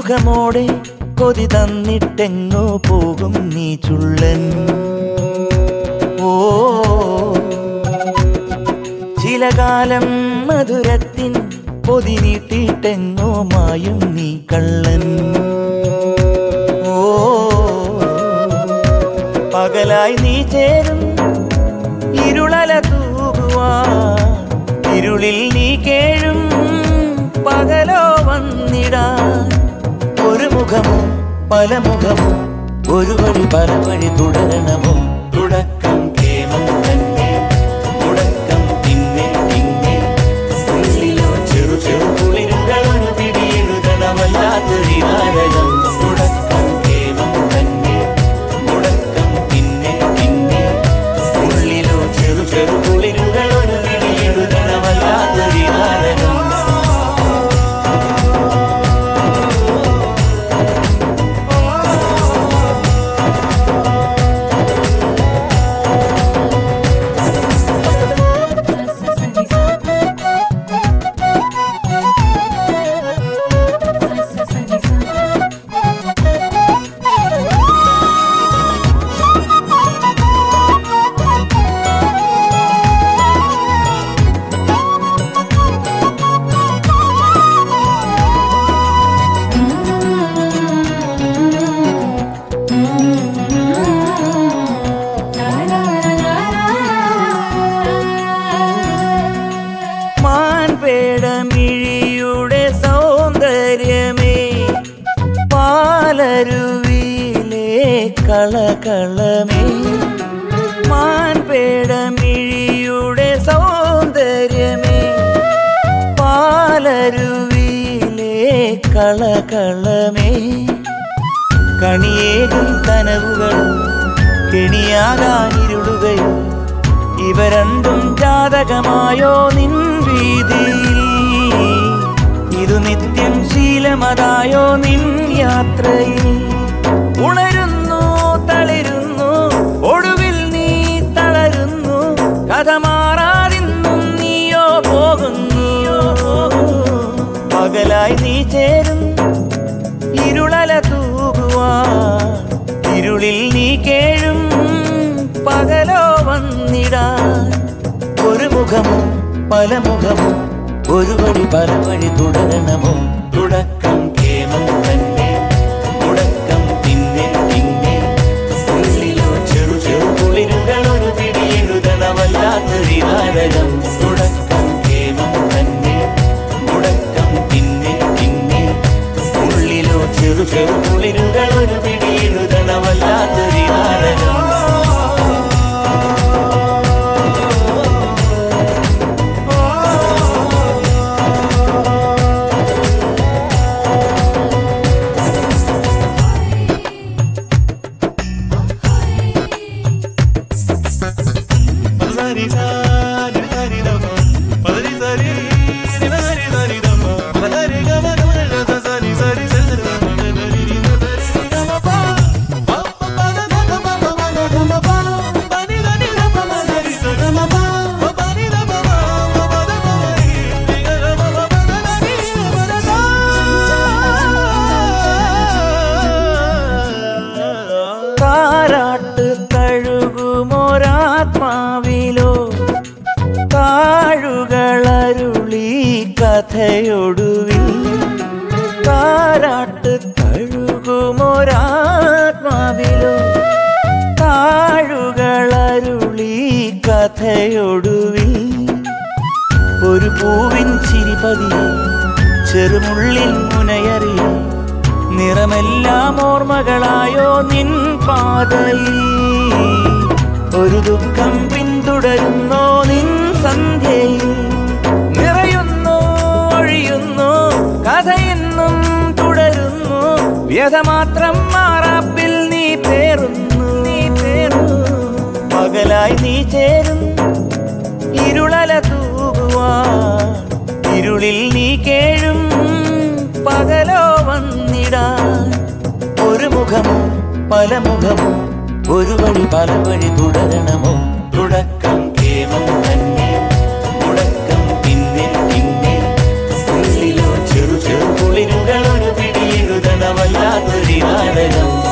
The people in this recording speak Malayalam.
മുഖമോടെ കൊതി തന്നിട്ടെങ്ങോ പോകും നീ ചുള്ളൻ ഓ ചില കാലം മധുരത്തിൻ പൊതി നീട്ടിയിട്ടെങ്ങോ മായും നീ കള്ളൻ ഓ പകലായി നീ ചേരും ഇരുളല തൂകുവാ ഇരുളിൽ നീ കേഴും പകലോ വന്നിടാൻ ഒരു മുഖമോ പല മുഖമോ ഒരു വഴി പല വഴി തുടരണമോ തുടക്കം കേമം തന്നെ മുടക്കം പിന്നെ പിന്നെ ഉള്ളിലോ ചെറു ചെറു കുളിരുകളൊരു പിടിയെഴുതണമല്ലാത്തൊരു നാരകം തുടക്കം കേമം തന്നെ മുടക്കം പിന്നെ പിന്നെ ഉള്ളിലോ ചെറു ചെറു കുളിരുകളൊരു പിടിയെഴുതണമല്ലാത്തൊരു നാരകം മാൻപേടമിഴിയുടെ സൗന്ദര്യമേ പാലരുവിയിലെ കളകളമേ മാൻപേടമിഴിയുടെ സൗന്ദര്യമേ പാലരുവിയിലെ കളകളമേ കണിയേകും കനവുകൾ കെണിയാകാനിരുളുകയോ ഇവ രണ്ടും ജാതകമായോ നിൻ വീതിയിൽ ഇതു നിത്യം ശീലമതായോ നിൻ യാത്രയിൽ ഉണരുന്നു തളിരുന്നു ഒടുവിൽ നീ തളരുന്നു കഥ മാറാതിന്നും നീയോ പോകുന്നു പകലായി നീ ചേരും ഇരുളല തൂകുവാ ഇരുളിൽ നീ കേഴും പകലോ വന്നിടാൻ ഒരു മുഖമോ പല മുഖമോ ഒരു വഴി പല വഴി തുടരണമോ തുടക്കം കേമം തന്നെ മുടക്കം പിന്നെ പിന്നെ ഉള്ളിലോ ചെറു ചെറു കുളിരുകളൊരു പിടിയെഴുതണമല്ലാത്തൊരു നാരകം തുടക്കം കേമം തന്നെ മുടക്കം പിന്നെ പിന്നെ ഉള്ളിലോ ചെറു ചെറു കുളിരുകളൊരു പിടിയെഴുതണമല്ലാത്തൊരു നാരകം താരാട്ട് തഴുകുമൊരാത്മാവിലോ താഴുകളരുളി കഥയൊടുവിൽ താരാട്ട് തഴുകുമൊരാത്മാവിലോ താഴുകളരുളി കഥയൊടുവിൽ ഒരു പൂവിൻ ചിരിപതി ചെറുമുള്ളിൽ മുനയറിയ നിറമെല്ലാം ഓർമ്മകളായോ നിൻ പാതയിൽ ഒരു ദുഃഖം പിന്തുടരുന്നോ നിൻ സന്ധ്യയിൽ നിറയുന്നു ഒഴിയുന്നു കഥയെന്നും തുടരുന്നു വ്യഥ മാത്രം മാറാപ്പിൽ നീ പേറുന്നു നീ പേറുന്നു പകലായി നീ ചേരും ഇരുളല തൂകുവാ ഇരുളിൽ നീ കേഴും പകലോ വന്നിടാൻ ഒരു മുഖമോ പല മുഖമോ ഒരു വഴി പല വഴി തുടരണമോ തുടക്കം കേമം തന്നെ മുടക്കം പിന്നെ പിന്നെ ഉള്ളിലോ ചെറു ചെറു കുളിരുകൾ ഒരു പിടിയെഴുതണ നാടകം